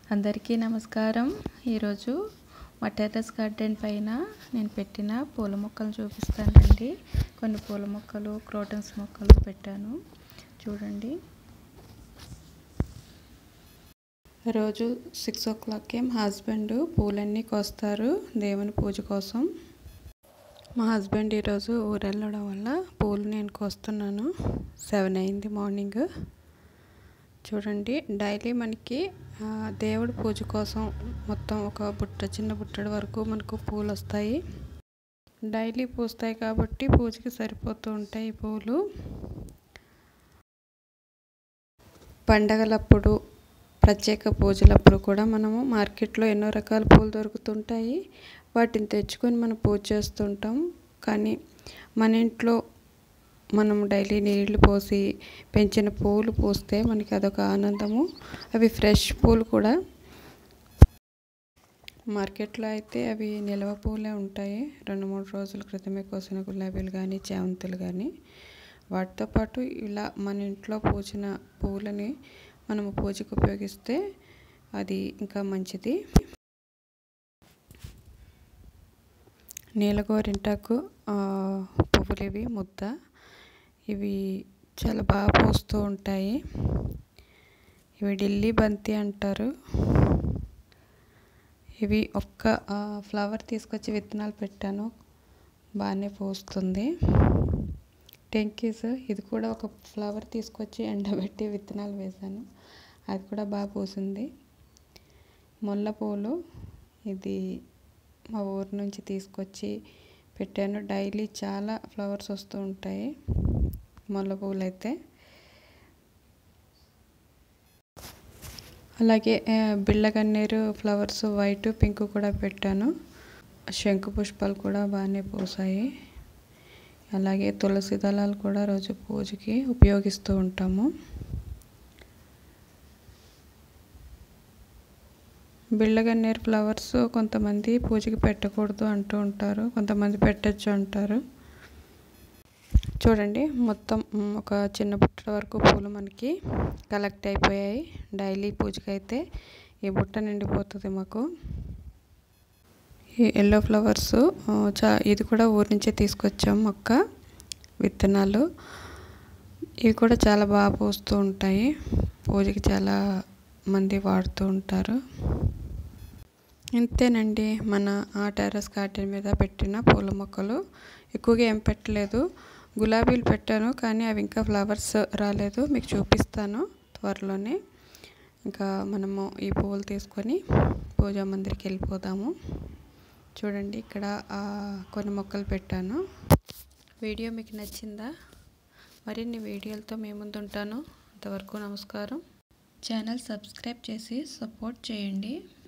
అందరికీ నమస్కారం ఈరోజు మా టెర్రస్ గార్డెన్ పైన నేను పెట్టిన పూల మొక్కలు చూపిస్తానండి కొన్ని పూల మొక్కలు క్రోటన్స్ మొక్కలు పెట్టాను చూడండి రోజు సిక్స్ ఓ క్లాక్కి మా హస్బెండ్ పూలన్నీ కోస్తారు దేవుని పూజ కోసం మా హస్బెండ్ ఈరోజు ఊరు వెళ్ళడం వల్ల పూలు నేను కోస్తున్నాను సెవెన్ అయింది మార్నింగ్ చూడండి డైలీ మనకి దేవుడి పూజ కోసం మొత్తం ఒక బుట్ట చిన్న బుట్టడి వరకు మనకు పూలు వస్తాయి డైలీ పూస్తాయి కాబట్టి పూజకి సరిపోతూ ఉంటాయి ఈ పూలు పండగలప్పుడు ప్రత్యేక పూజలప్పుడు కూడా మనము మార్కెట్లో ఎన్నో రకాల పూలు దొరుకుతుంటాయి వాటిని తెచ్చుకొని మనం పూజ చేస్తుంటాం కానీ మన ఇంట్లో మనం డైలీ నీళ్లు పోసి పెంచిన పూలు పూస్తే మనకి అదొక ఆనందము అవి ఫ్రెష్ పూలు కూడా మార్కెట్లో అయితే అవి నిల్వ పూలే ఉంటాయి రెండు మూడు రోజుల క్రితమే కోసిన గులాబీలు కానీ చామంతులు కానీ వాటితో పాటు ఇలా మన ఇంట్లో పూసిన పూలని మనము పూజకు ఉపయోగిస్తే అది ఇంకా మంచిది నీలగోరింటాకు పువ్వులు ఇవి ముద్ద ఇవి చాలా బాగా పూస్తూ ఉంటాయి ఇవి ఢిల్లీ బంతి అంటారు ఇవి ఒక్క ఫ్లవర్ తీసుకొచ్చి విత్తనాలు పెట్టాను బాగానే పూస్తుంది టెంకీస్ ఇది కూడా ఒక ఫ్లవర్ తీసుకొచ్చి ఎండబెట్టి విత్తనాలు వేశాను అది కూడా బాగా పూసింది ముల్ల పూలు ఇది మా ఊరు నుంచి తీసుకొచ్చి పెట్టాను డైలీ చాలా ఫ్లవర్స్ వస్తూ ఉంటాయి ముల్ల పూలు అయితే అలాగే బిళ్ళగన్నేరు ఫ్లవర్స్ వైట్ పింక్ కూడా పెట్టాను శంకు పుష్పాలు కూడా బాగానే పూసాయి అలాగే తులసి దళాలు కూడా రోజు పూజకి ఉపయోగిస్తూ ఉంటాము బిళ్ళగన్నేరు ఫ్లవర్స్ కొంతమంది పూజకి పెట్టకూడదు అంటూ ఉంటారు కొంతమంది పెట్టచ్చు అంటారు చూడండి మొత్తం ఒక చిన్న బుట్ట వరకు పూలు మనకి కలెక్ట్ అయిపోయాయి డైలీ పూజకి అయితే ఈ బుట్ట నిండిపోతుంది మాకు ఈ ఎల్లో ఫ్లవర్స్ చా ఇది కూడా ఊరి నుంచే తీసుకొచ్చాం మొక్క విత్తనాలు ఇవి కూడా చాలా బాగా పూస్తూ ఉంటాయి పూజకి చాలా మంది వాడుతూ ఉంటారు ఇంతేనండి మన ఆ టెర్రస్ గార్డెన్ మీద పెట్టిన పూల మొక్కలు ఎక్కువగా ఏం పెట్టలేదు గులాబీలు పెట్టాను కానీ అవి ఇంకా ఫ్లవర్స్ రాలేదు మీకు చూపిస్తాను త్వరలోనే ఇంకా మనము ఈ పువ్వులు తీసుకొని పూజా మందిరికి వెళ్ళిపోదాము చూడండి ఇక్కడ కొన్ని మొక్కలు పెట్టాను వీడియో మీకు నచ్చిందా మరిన్ని వీడియోలతో మీ ముందుంటాను అంతవరకు నమస్కారం ఛానల్ సబ్స్క్రైబ్ చేసి సపోర్ట్ చేయండి